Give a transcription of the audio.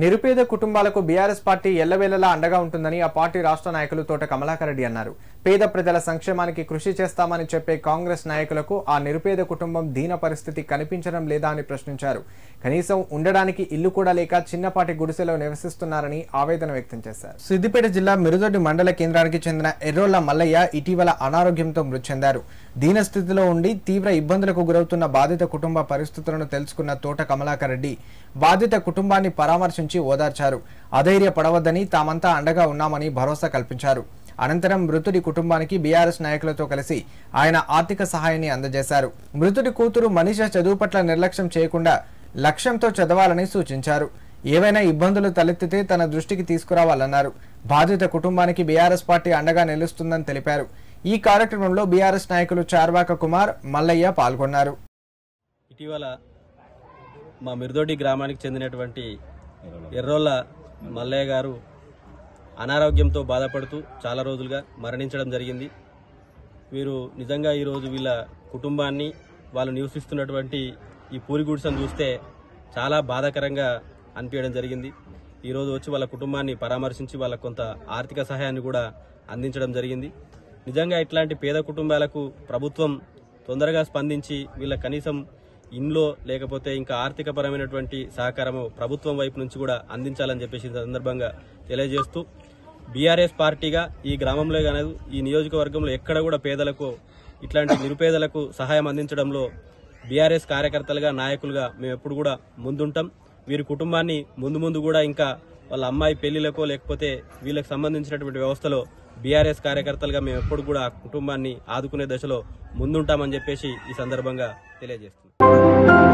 నిరుపేద కుటుంబాలకు BRS party ఎల్లవేళలా అండగా ఉంటుందని ఆ పార్టీ రాష్ట్ర నాయకులు తోట కమలాకర్ రెడ్డి అన్నారు పేద ప్రజల సంక్షేమానికి కృషి చేస్తామని చెప్పే కాంగ్రెస్ నాయకులకు ఆ నిరుపేద కుటుంబం దీన పరిస్థితి కనిపించడం లేదా అని ప్రశ్నించారు కనీసం ఉండడానికి ఇల్లు కూడా లేక చిన్నపాటి గుడిసెలో నివసిస్తున్నారని ఆవేదన వ్యక్తం చేశారు సిద్దిపేట జిల్లా మిరుదొడ్డి మండల కేంద్రానికి చెందిన ఎర్రోళ్ల మల్లయ్య ఇటీవల అనారోగ్యంతో మృతి చెందారు దీన స్థితిలో ఉండి తీవ్ర ఇబ్బందులకు గురవుతున్న బాధిత కుటుంబ పరిస్థితులను తెలుసుకున్న తోట కమలాకర్ రెడ్డి బాధిత కుటుంబాన్ని పరామర్శించి ఓదార్చారు అధైర్య పడవద్దని తామంతా అండగా ఉన్నామని భరోసా కల్పించారు అనంతరం మృతుడి కుటుంబానికి బీఆర్ఎస్ నాయకులతో కలిసి ఆయన ఆర్థిక సహాయాన్ని అందజేశారు మృతుడి కూతురు మనీష చదువు పట్ల నిర్లక్ష్యం చేయకుండా లక్ష్యంతో చదవాలని సూచించారు ఏవైనా ఇబ్బందులు తలెత్తితే తన దృష్టికి తీసుకురావాలన్నారు బాధిత కుటుంబానికి బీఆర్ఎస్ పార్టీ అండగా నిలుస్తుందని తెలిపారు ఈ కార్యక్రమంలో బీఆర్ఎస్ నాయకులు చార్వాక కుమార్ మల్లయ్య పాల్గొన్నారు ఇటీవల మా మిరుదొడ్డి గ్రామానికి చెందినటువంటి ఎర్రోళ్ళ మల్లయ్య గారు అనారోగ్యంతో బాధపడుతూ చాలా రోజులుగా మరణించడం జరిగింది వీరు నిజంగా ఈరోజు వీళ్ళ కుటుంబాన్ని వాళ్ళు నివసిస్తున్నటువంటి ఈ పూరి గుడిసెను చూస్తే చాలా బాధాకరంగా అనిపించడం జరిగింది ఈరోజు వచ్చి వాళ్ళ కుటుంబాన్ని పరామర్శించి వాళ్ళకు కొంత ఆర్థిక సహాయాన్ని కూడా అందించడం జరిగింది నిజంగా ఇట్లాంటి పేద కుటుంబాలకు ప్రభుత్వం తొందరగా స్పందించి వీళ్ళ కనీసం ఇంట్లో లేకపోతే ఇంకా ఆర్థికపరమైనటువంటి సహకారము ప్రభుత్వం వైపు నుంచి కూడా అందించాలని చెప్పేసి ఈ సందర్భంగా తెలియజేస్తూ బీఆర్ఎస్ పార్టీగా ఈ గ్రామంలో కానీ ఈ నియోజకవర్గంలో ఎక్కడ కూడా పేదలకు ఇట్లాంటి నిరుపేదలకు సహాయం అందించడంలో బీఆర్ఎస్ కార్యకర్తలుగా నాయకులుగా మేము ఎప్పుడు కూడా ముందుంటాం వీరి కుటుంబాన్ని ముందు ముందు కూడా ఇంకా వాళ్ళ అమ్మాయి పెళ్లిలకో లేకపోతే వీళ్ళకి సంబంధించినటువంటి వ్యవస్థలో బీఆర్ఎస్ కార్యకర్తలుగా మేము ఎప్పుడు కూడా ఆ కుటుంబాన్ని ఆదుకునే దశలో ముందుంటామని చెప్పేసి ఈ సందర్భంగా తెలియజేస్తున్నాం